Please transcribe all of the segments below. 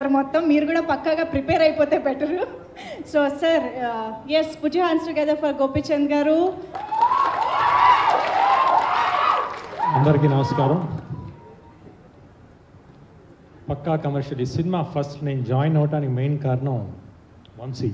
చేస్తారు మొత్తం మీరు కూడా పక్కాగా ప్రిపేర్ అయిపోతే better so sir yes put hands together for Gopichand garu అందరికీ నమస్కారం పక్కా కమర్షియల్ ఈ సినిమా ఫస్ట్ నేను జాయిన్ అవడానికి మెయిన్ కారణం వంశీ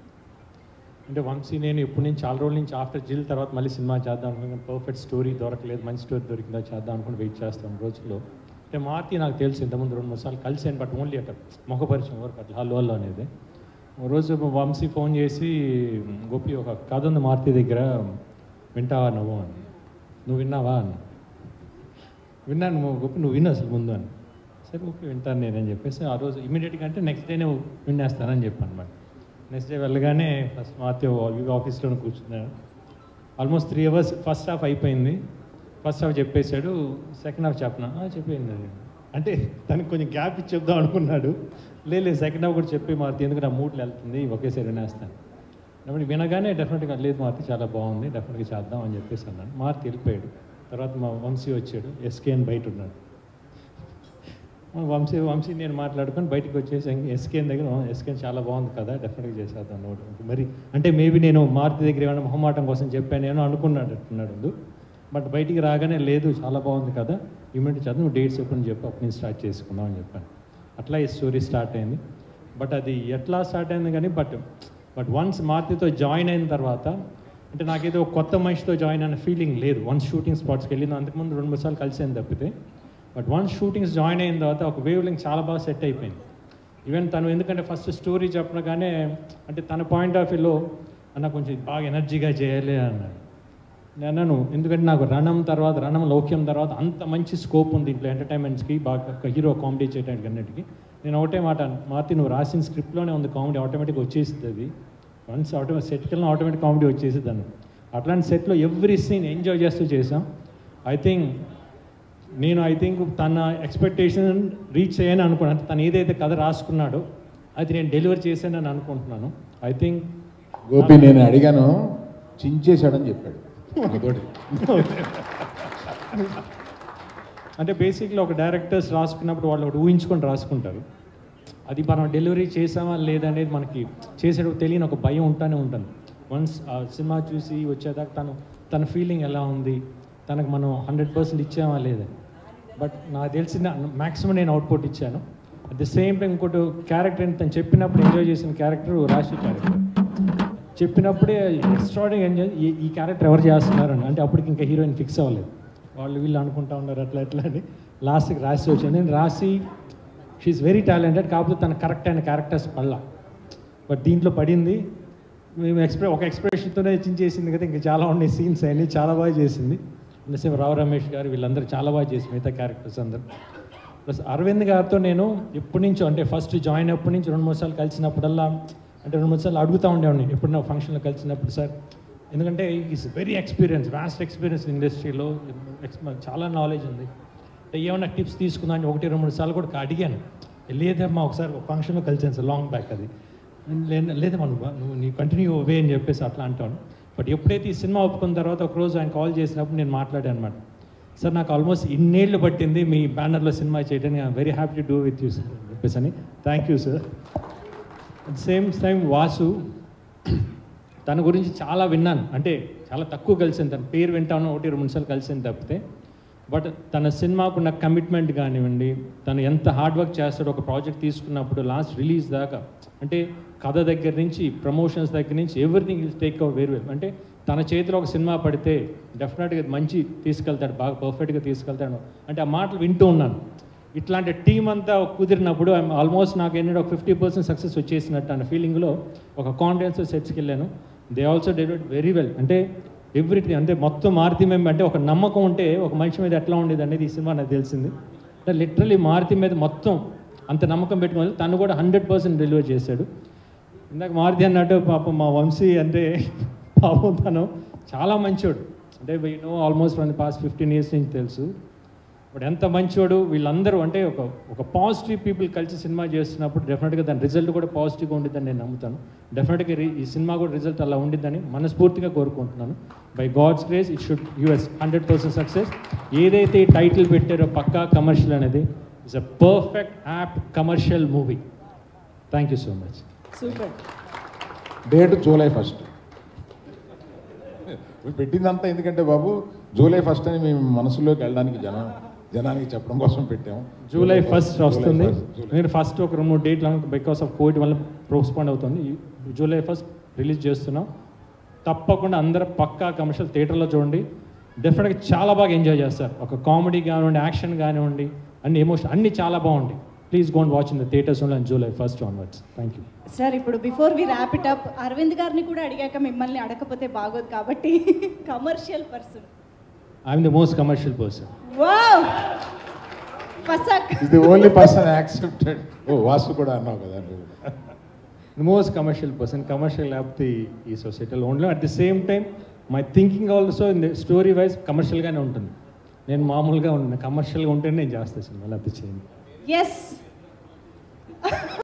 అంటే వంశీ నేను ఎప్పటి నుంచి చాలా రోజుల నుంచి ఆఫ్టర్ జిల్ తర్వాత మళ్ళీ సినిమా చేద్దాం అనుకున్నాను పర్ఫెక్ట్ స్టోరీ దొరకలేదు మంచి స్టోరీ దొరికిందో చేద్దాం అనుకుని వెయిట్ చేస్తాను రోజుల్లో అంటే మార్తి నాకు తెలుసు ఇంతకుముందు రెండు మూడు సార్లు కలిసాను బట్ ఓన్లీ అక్కడ ముఖపరిచయం వరకు అట్లా హలో హలో అనేది ఓ రోజు వంశీ ఫోన్ చేసి గోపి ఒక కథ ఉంది మార్తి దగ్గర వింటావా నువ్వు అని నువ్వు విన్నావా అని విన్నాను నువ్వు గొప్ప నువ్వు విను అసలు ముందు అని సరే ఓకే వింటాను నేనని చెప్పేసి ఆ రోజు ఇమీడియట్గా అంటే నెక్స్ట్ డేనే వినేస్తానని చెప్పాను అనమాట నెక్స్ట్ డే వెళ్ళగానే ఫస్ట్ మాతో యూగా ఆఫీస్లో కూర్చున్నాను almost three hours first half అయిపోయింది ఫస్ట్ హాఫ్ చెప్పేశాడు సెకండ్ హాఫ్ చెప్పనా "ఆ, చెప్పేయండి అది అంటే తనకి కొంచెం గ్యాప్ ఇచ్చి చెప్దాం అనుకున్నాడు లేదు సెకండ్ హాఫ్ కూడా చెప్పి మారుతి ఎందుకు నా మూడ్లు వెళ్తుంది ఒకేసారి వినేస్తాను కాబట్టి వినగానే డెఫినెట్గా లేదు మారుతి చాలా బాగుంది డెఫినెట్గా చేద్దాం అని చెప్పేసి అన్నాను మారుతి వెళ్ళిపోయాడు తర్వాత మా వంశీ వచ్చాడు ఎస్కే అని బయట ఉన్నాడు మా వంశీ వంశీ నేను మాట్లాడుకొని బయటకు వచ్చేసి ఎస్కేన్ దగ్గర ఎస్కేన్ చాలా బాగుంది కదా డెఫినెట్గా చేసేద్దాం నోట్ మరి అంటే మేబీ నేను మారుతి దగ్గర ఏమైనా మొహమాటం కోసం చెప్పాను నేను అనుకున్నాడు అంటున్నాడు బట్ బయటికి రాగానే లేదు చాలా బాగుంది కదా ఇమీడియట్ చదువు నువ్వు డేట్స్ ఎప్పుడు చెప్పి అప్పుడు నేను స్టార్ట్ చేసుకుందాం అని చెప్పాను అట్లా ఈ స్టోరీ స్టార్ట్ అయింది బట్ అది ఎట్లా స్టార్ట్ అయింది కానీ బట్ బట్ వన్స్ మారుతితో జాయిన్ అయిన తర్వాత అంటే నాకేదో ఒక కొత్త మనిషితో జాయిన్ అయిన ఫీలింగ్ లేదు వన్స్ షూటింగ్ స్పాట్స్కి వెళ్ళింది అంతకుముందు రెండు మూడు సార్లు కలిసాను తప్పితే బట్ వన్స్ షూటింగ్స్ జాయిన్ అయిన తర్వాత ఒక వేవ్ లింక్ చాలా బాగా సెట్ అయిపోయింది ఈవెన్ తను ఎందుకంటే ఫస్ట్ స్టోరీ చెప్పగానే అంటే తన పాయింట్ ఆఫ్ వ్యూలో అన్న కొంచెం బాగా ఎనర్జీగా చేయాలి అన్నాడు నేను అన్నాను ఎందుకంటే నాకు రణం తర్వాత రణం లౌక్యం తర్వాత అంత మంచి స్కోప్ ఉంది ఇంట్లో ఎంటర్టైన్మెంట్స్కి బాగా ఒక హీరో కామెడీ చేయడానికి అన్నిటికీ నేను ఒకటే మాట అన్నాను, మార్తి నువ్వు రాసిన స్క్రిప్ట్లోనే ఉంది కామెడీ ఆటోమేటిక్గా వచ్చేసింది అది వన్స్ ఆటోమేటిక్ సెట్కి వెళ్ళిన ఆటోమేటిక్ కామెడీ వచ్చేసింది అన్న అట్లాంటి సెట్లో ఎవ్రీ సీన్ ఎంజాయ్ చేస్తూ చేసాం ఐ థింక్ నేను ఐ థింక్ తన ఎక్స్పెక్టేషన్ రీచ్ అయ్యాను అనుకున్నాను అంటే తను ఏదైతే కథ రాసుకున్నాడో అది నేను డెలివర్ చేశానని అనుకుంటున్నాను ఐ థింక్ గోపి నేను అడిగాను చించేశాడని చెప్పాడు నాతోటి. అంటే బేసిక్లీ ఒక డైరెక్టర్స్ రాసుకున్నప్పుడు వాళ్ళు ఒకటి ఊహించుకొని రాసుకుంటారు అది మనం డెలివరీ చేసామా లేదనేది మనకి చేసేటప్పుడు తెలియని ఒక భయం ఉంటానే ఉంటుంది వన్స్ ఆ సినిమా చూసి వచ్చేదాకా తను తన ఫీలింగ్ ఎలా ఉంది తనకు మనం హండ్రెడ్ పర్సెంట్ ఇచ్చామా లేదా బట్ నాకు తెలిసిన మ్యాక్సిమం నేను అవుట్పుట్ ఇచ్చాను అట్ ద సేమ్ టైం ఇంకోటి క్యారెక్టర్ తను చెప్పినప్పుడు ఎంజాయ్ చేసిన క్యారెక్టర్ రాశి క్యారెక్టర్ చెప్పినప్పుడే ఎక్స్ట్రాడినరీ ఎంజాయ్ ఈ ఈ క్యారెక్టర్ ఎవరు చేస్తున్నారు అని అంటే అప్పటికి ఇంకా హీరోయిన్ ఫిక్స్ అవ్వలేదు వాళ్ళు వీళ్ళు అనుకుంటా ఉన్నారు అట్లా అట్లా అని లాస్ట్కి రాసి వచ్చాను నేను రాసి షీఈ్ వెరీ టాలెంటెడ్ కాకపోతే తన కరెక్ట్ అయిన క్యారెక్టర్స్ పడలా బట్ దీంట్లో పడింది మేము ఎక్స్ప్రె ఒక ఎక్స్ప్రెషన్తోనే చేసింది కదా ఇంకా చాలా ఉన్నాయి సీన్స్ అన్ని చాలా బాగా చేసింది సేమ్ రావు రమేష్ గారు వీళ్ళందరూ చాలా బాగా చేసి మిగతా క్యారెక్టర్స్ అందరూ ప్లస్ అరవింద్ గారితో నేను ఎప్పటి నుంచో అంటే ఫస్ట్ జాయిన్ అప్పటి నుంచి రెండు మూడు సార్లు కలిసినప్పుడల్లా అంటే రెండు మూడు సార్లు అడుగుతూ ఉండేవాడిని ఎప్పుడన్నా ఫంక్షన్లో కలిసినప్పుడు సార్ ఎందుకంటే is very experience vast experience ఇండస్ట్రీలో చాలా నాలెడ్జ్ ఉంది అంటే ఏమైనా టిప్స్ తీసుకుందామని ఒకటి రెండు మూడు సార్లు కూడా అడిగాను లేదమ్మా ఒకసారి ఒక ఫంక్షన్లో కలిసాను సార్ లాంగ్ బ్యాక్ అది లేదు లేదమ్మా నువ్వు నువ్వు నీ కంటిన్యూ అవే అని చెప్పేసి అట్లా అంటాను బట్ ఎప్పుడైతే ఈ సినిమా ఒప్పుకున్న తర్వాత ఒకరోజు ఆయన కాల్ చేసినప్పుడు నేను మాట్లాడాను అనమాట సార్ నాకు ఆల్మోస్ట్ ఇన్నేళ్ళు పట్టింది మీ బ్యానర్లో సినిమా చేయడానికి I'm very happy to do with you sir అని చెప్పేసి అని thank you sir at same time Vasu తన గురించి చాలా విన్నాను అంటే చాలా తక్కువ కలిసింది తన పేరు వింటాను ఒకటి రెండు సార్లు కలిసింది తప్పితే బట్ తన సినిమాకు ఉన్న కమిట్మెంట్ కానివ్వండి తను ఎంత హార్డ్ వర్క్ చేస్తాడో ఒక ప్రాజెక్ట్ తీసుకున్నప్పుడు లాస్ట్ రిలీజ్ దాకా అంటే కథ దగ్గర నుంచి ప్రమోషన్స్ దగ్గర నుంచి everything I'll take our very well అంటే తన చేతిలో ఒక సినిమా పడితే డెఫినెట్గా మంచి తీసుకెళ్తాడు బాగా పర్ఫెక్ట్గా తీసుకెళ్తాడు అంటే ఆ మాటలు వింటూ ఉన్నాను ఇట్లాంటి టీం అంతా కుదిరినప్పుడు ఆల్మోస్ట్ నాకు ఏంటంటే ఒక ఫిఫ్టీ పర్సెంట్ సక్సెస్ వచ్చేసినట్టు అన్న ఫీలింగ్లో ఒక కాన్ఫిడెన్స్ సెట్స్కి వెళ్ళాను they also delivered very well అంటే ఎవ్రీథింగ్ అంటే మొత్తం మారుతి మేము అంటే ఒక నమ్మకం ఉంటే ఒక మనిషి మీద ఎట్లా ఉండేది అనేది ఈ సినిమా నాకు తెలిసింది అంటే లిటరలీ మారుతి మీద మొత్తం అంత నమ్మకం పెట్టుకోవాలి తను కూడా హండ్రెడ్ పర్సెంట్ డెలివర్ చేశాడు ఇందాక మారుతి అన్నట్టు పాపం మా వంశీ అంటే పాపం తను చాలా మంచోడు అంటే we know almost from the past fifteen years నుంచి తెలుసు బట్ ఎంత మంచోడు వీళ్ళందరూ అంటే ఒక ఒక పాజిటివ్ పీపుల్ కలిసి సినిమా చేస్తున్నప్పుడు డెఫినెట్గా దాని రిజల్ట్ కూడా పాజిటివ్గా ఉండిద్దని నేను నమ్ముతాను డెఫినెట్గా రి- ఈ సినిమా కూడా రిజల్ట్ అలా ఉండిద్దని మనస్ఫూర్తిగా కోరుకుంటున్నాను by God's grace it should us hundred percent success ఏదైతే ఈ టైటిల్ పెట్టారో పక్కా కమర్షియల్ అనేది it's a perfect app commercial movie thank you so much super date July first పెట్టిందంతా ఎందుకంటే బాబు జూలై ఫస్ట్ అని మేము మనసులోకి వెళ్ళడానికి జనం జనానికి చెప్పడం కోసం పెట్టాము జూలై ఫస్ట్ జూలై వస్తుంది first, జూలై నేను ఫస్ట్ ఒక రెండు మూడు డేట్లు బికాస్ ఆఫ్ కోవిడ్ వల్ల పోస్ట్పోండ్ అవుతుంది ఈ జూలై ఫస్ట్ రిలీజ్ చేస్తున్నాం తప్పకుండా అందరూ పక్కా కమర్షియల్ థియేటర్లో చూడండి డెఫినెట్గా చాలా బాగా ఎంజాయ్ చేస్తారు ఒక కామెడీ కానివ్వండి యాక్షన్ కానివ్వండి అన్ని ఎమోషన్ అన్ని చాలా బాగుంటాయి please go and watch in the theatres only July first onwards thank you sir ఇప్పుడు before we wrap it up Aravind గారిని కూడా అడిగాక మిమ్మల్ని అడగకపోతే బాగోదు కాబట్టి commercial person I'm the most commercial person wow ఫసక్ is the only person accepted ఓ వాసు కూడా అన్నావు కదా నువ్వు. the most commercial person, commercial లేకపోతే ఈ సొసైటీలో ఉండలేం at the same time my thinking also in the story wise కమర్షియల్గానే ఉంటుంది నేను మామూలుగా ఉన్నాను కమర్షియల్గా ఉంటేనే నేను చేస్తాను సినిమా లేకపోతే చేయను ఎస్